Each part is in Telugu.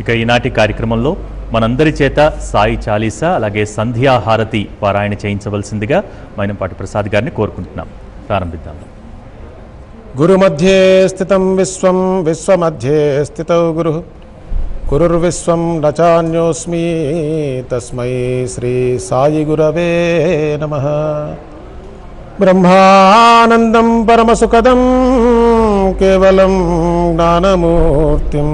ఇక ఈనాటి కార్యక్రమంలో మనందరి చేత సాయి చాలీసా అలాగే సంధ్యాహారతి పారాయణ చేయించవలసిందిగా మైనంపాటి ప్రసాద్ గారిని కోరుకుంటున్నాం ప్రారంభిద్దాం గురుमध्ये స్థితం విశ్వం విశ్వमध्ये స్థితౌ గురు గురుర్విశ్వం న చాన్యోస్మి తస్మై శ్రీ సాయి గురవే నమ బ్రహ్మానందం పరమసుఖదం కేవలం జ్ఞానమూర్తిం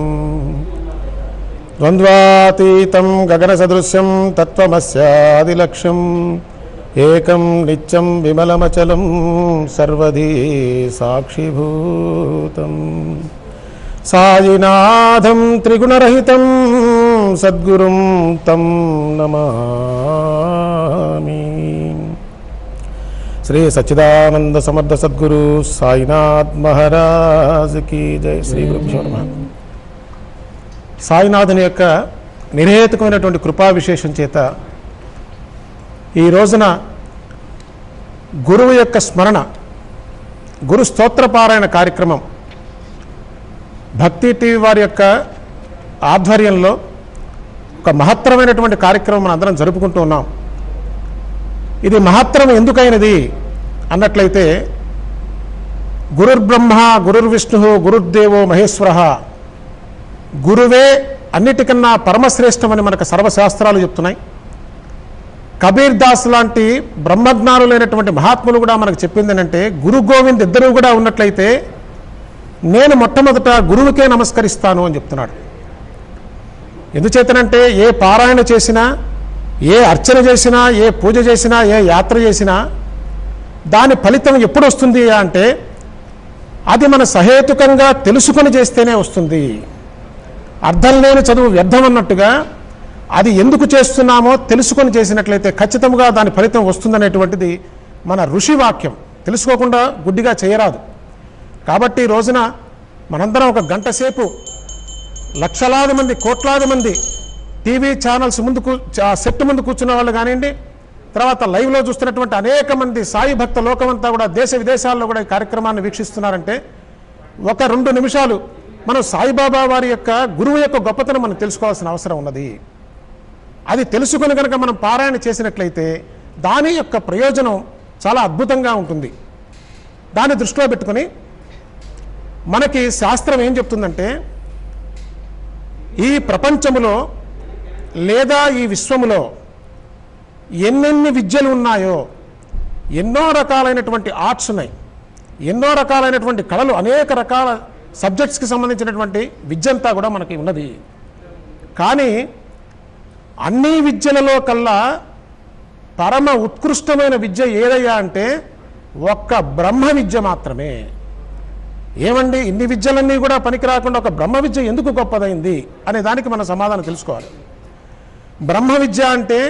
ద్వంద్వాతీతం గగనసదృశ్యం తత్వమస్యాదిలక్ష్యం ఏకం నిత్యం విమలమచలం సర్వధీ సాక్షిభూతం సాయినాథం త్రిగుణరహితం సద్గురుం తం నమామి శ్రీ సచ్చిదానంద సమర్థ సద్గురు సాయినాథ్ మహారాజ్ కీ జై శ్రీ గురుభ్యో నమః సాయినాథుని యొక్క నిరహేతుకమైనటువంటి కృపా విశేషం చేత ఈ రోజున గురువు యొక్క స్మరణ గురు స్తోత్రపారాయణ కార్యక్రమం భక్తి టీవీ వారి యొక్క ఆధ్వర్యంలో ఒక మహత్తరమైనటువంటి కార్యక్రమం మనం అందరం జరుపుకుంటూ ఉన్నాం ఇది మహత్తరం ఎందుకైనది అన్నట్లయితే గురుర్బ్రహ్మ గురుర్విష్ణు గురుర్దేవో మహేశ్వర గురువే అన్నిటికన్నా పరమశ్రేష్టమని మనకు సర్వశాస్త్రాలు చెప్తున్నాయి కబీర్ దాస్ లాంటి బ్రహ్మజ్ఞానులైనటువంటి మహాత్ములు కూడా మనకు చెప్పింది ఏంటంటే గురు గోవింద్ ఇద్దరు కూడా ఉన్నట్లయితే నేను మొట్టమొదట గురువుకే నమస్కరిస్తాను అని చెప్తున్నాడు ఎందుచేతనంటే ఏ పారాయణ చేసినా ఏ అర్చన చేసినా ఏ పూజ చేసినా ఏ యాత్ర చేసినా దాని ఫలితం ఎప్పుడు వస్తుంది అంటే అది మన సహేతుకంగా తెలుసుకొని చేస్తేనే వస్తుంది అర్థం లేని చదువు వ్యర్థం అన్నట్టుగా అది ఎందుకు చేస్తున్నామో తెలుసుకొని చేసినట్లయితే ఖచ్చితంగా దాని ఫలితం వస్తుందనేటువంటిది మన ఋషి వాక్యం తెలుసుకోకుండా గుడ్డిగా చేయరాదు కాబట్టి ఈ రోజున మనందరం ఒక గంట సేపు లక్షలాది మంది కోట్లాది మంది టీవీ ఛానల్స్ ముందు కూ ఆ సెట్ ముందు కూర్చున్న వాళ్ళు కానివ్వండి తర్వాత లైవ్లో చూస్తున్నటువంటి అనేక మంది సాయి భక్త లోకమంతా కూడా దేశ విదేశాల్లో కూడా ఈ కార్యక్రమాన్ని వీక్షిస్తున్నారంటే ఒక రెండు నిమిషాలు మనం సాయిబాబా వారి యొక్క గురువు యొక్క గొప్పతనం మనం తెలుసుకోవాల్సిన అవసరం ఉన్నది అది తెలుసుకుని కనుక మనం పారాయణ చేసినట్లయితే దాని యొక్క ప్రయోజనం చాలా అద్భుతంగా ఉంటుంది దాన్ని దృష్టిలో పెట్టుకొని మనకి శాస్త్రం ఏం చెప్తుందంటే ఈ ప్రపంచములో లేదా ఈ విశ్వములో ఎన్నెన్ని విద్యలు ఉన్నాయో ఎన్నో రకాలైనటువంటి ఆర్ట్స్ ఉన్నాయి ఎన్నో రకాలైనటువంటి కళలు అనేక రకాల సబ్జెక్ట్స్కి సంబంధించినటువంటి విద్య అంతా కూడా మనకి ఉన్నది కానీ అన్ని విద్యలలో కల్లా పరమ ఉత్కృష్టమైన విద్య ఏదయ్యా అంటే ఒక్క బ్రహ్మ విద్య మాత్రమే ఏమండి ఇన్ని విద్యలన్నీ కూడా పనికి రాకుండా ఒక బ్రహ్మ విద్య ఎందుకు గొప్పదైంది అనే దానికి మనం సమాధానం తెలుసుకోవాలి బ్రహ్మ విద్య అంటే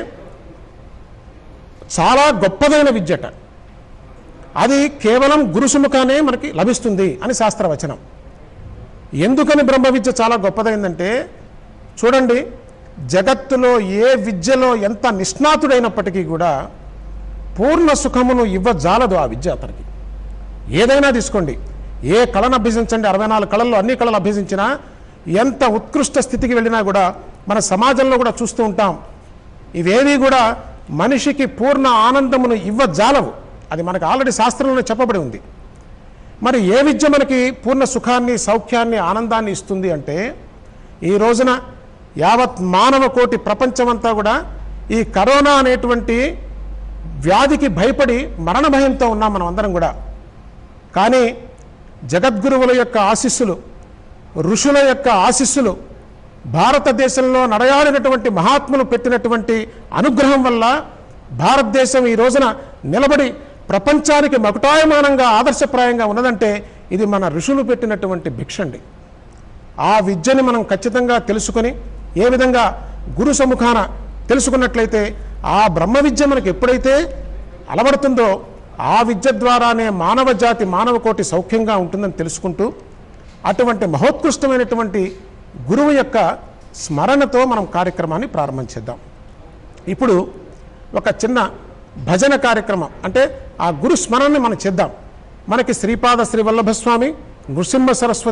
చాలా గొప్పదైన విద్యట అది కేవలం గురుసుముఖానే మనకి లభిస్తుంది అని శాస్త్రవచనం ఎందుకని బ్రహ్మ విద్య చాలా గొప్పదైందంటే చూడండి జగత్తులో ఏ విద్యలో ఎంత నిష్ణాతుడైనప్పటికీ కూడా పూర్ణ సుఖమును ఇవ్వజాలదు ఆ విద్య అతనికి ఏదైనా తీసుకోండి ఏ కళను అభ్యసించండి అరవై నాలుగు కళల్లో అన్ని కళలు అభ్యసించినా ఎంత ఉత్కృష్ట స్థితికి వెళ్ళినా కూడా మన సమాజంలో కూడా చూస్తూ ఉంటాం ఇవేవి కూడా మనిషికి పూర్ణ ఆనందమును ఇవ్వజాలవు అది మనకు ఆల్రెడీ శాస్త్రంలో చెప్పబడి ఉంది మరి ఏ విద్య మనకి పూర్ణ సుఖాన్ని సౌఖ్యాన్ని ఆనందాన్ని ఇస్తుంది అంటే ఈ రోజున యావత్ మానవ కోటి ప్రపంచమంతా కూడా ఈ కరోనా అనేటువంటి వ్యాధికి భయపడి మరణ భయంతో ఉన్నాం మనం అందరం కూడా కానీ జగద్గురువుల యొక్క ఆశీస్సులు ఋషుల యొక్క ఆశీస్సులు భారతదేశంలో నడయాడినటువంటి మహాత్ములు పెట్టినటువంటి అనుగ్రహం వల్ల భారతదేశం ఈ రోజున నిలబడి ప్రపంచానికి మకుటాయమానంగా ఆదర్శప్రాయంగా ఉన్నదంటే ఇది మన ఋషులు పెట్టినటువంటి భిక్షండి ఆ విద్యని మనం ఖచ్చితంగా తెలుసుకొని ఏ విధంగా గురు సముఖాన తెలుసుకున్నట్లయితే ఆ బ్రహ్మ విద్య మనకు ఎప్పుడైతే అలవడుతుందో ఆ విద్య ద్వారానే మానవ జాతి మానవ కోటి సౌఖ్యంగా ఉంటుందని తెలుసుకుంటూ అటువంటి మహోత్కృష్టమైనటువంటి గురువు యొక్క స్మరణతో మనం కార్యక్రమాన్ని ప్రారంభం చేద్దాం ఇప్పుడు ఒక చిన్న భజన కార్యక్రమం అంటే ఆ గురు స్మరణని మనం చేద్దాం మనకి శ్రీపాద శ్రీ వల్లభస్వామి నృసింహ సరస్వతి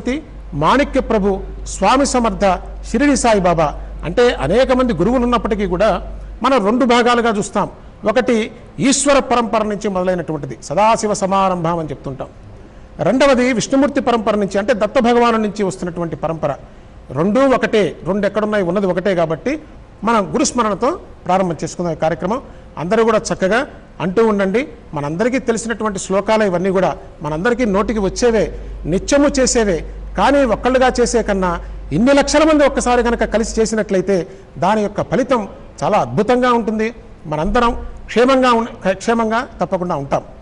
మాణిక్య ప్రభు స్వామి సమర్థ షిరిడి సాయిబాబా అంటే అనేక మంది గురువులు ఉన్నప్పటికీ కూడా మనం రెండు భాగాలుగా చూస్తాం ఒకటి ఈశ్వర పరంపర నుంచి మొదలైనటువంటిది సదాశివ సమారంభం అని చెప్తుంటాం రెండవది విష్ణుమూర్తి పరంపర నుంచి అంటే దత్త భగవాను నుంచి వస్తున్నటువంటి పరంపర రెండూ ఒకటే రెండు ఎక్కడున్నాయి ఉన్నది ఒకటే కాబట్టి మనం గురుస్మరణతో ప్రారంభం చేసుకుందాం ఈ కార్యక్రమం అందరూ కూడా చక్కగా అంటూ ఉండండి మనందరికీ తెలిసినటువంటి శ్లోకాలు ఇవన్నీ కూడా మనందరికీ నోటికి వచ్చేవే నిత్యము చేసేవే కానీ ఒక్కళ్ళుగా చేసే కన్నా ఇన్ని లక్షల మంది ఒక్కసారి కనుక కలిసి చేసినట్లయితే దాని యొక్క ఫలితం చాలా అద్భుతంగా ఉంటుంది మనందరం క్షేమంగా ఉన్- క్షేమంగా తప్పకుండా ఉంటాం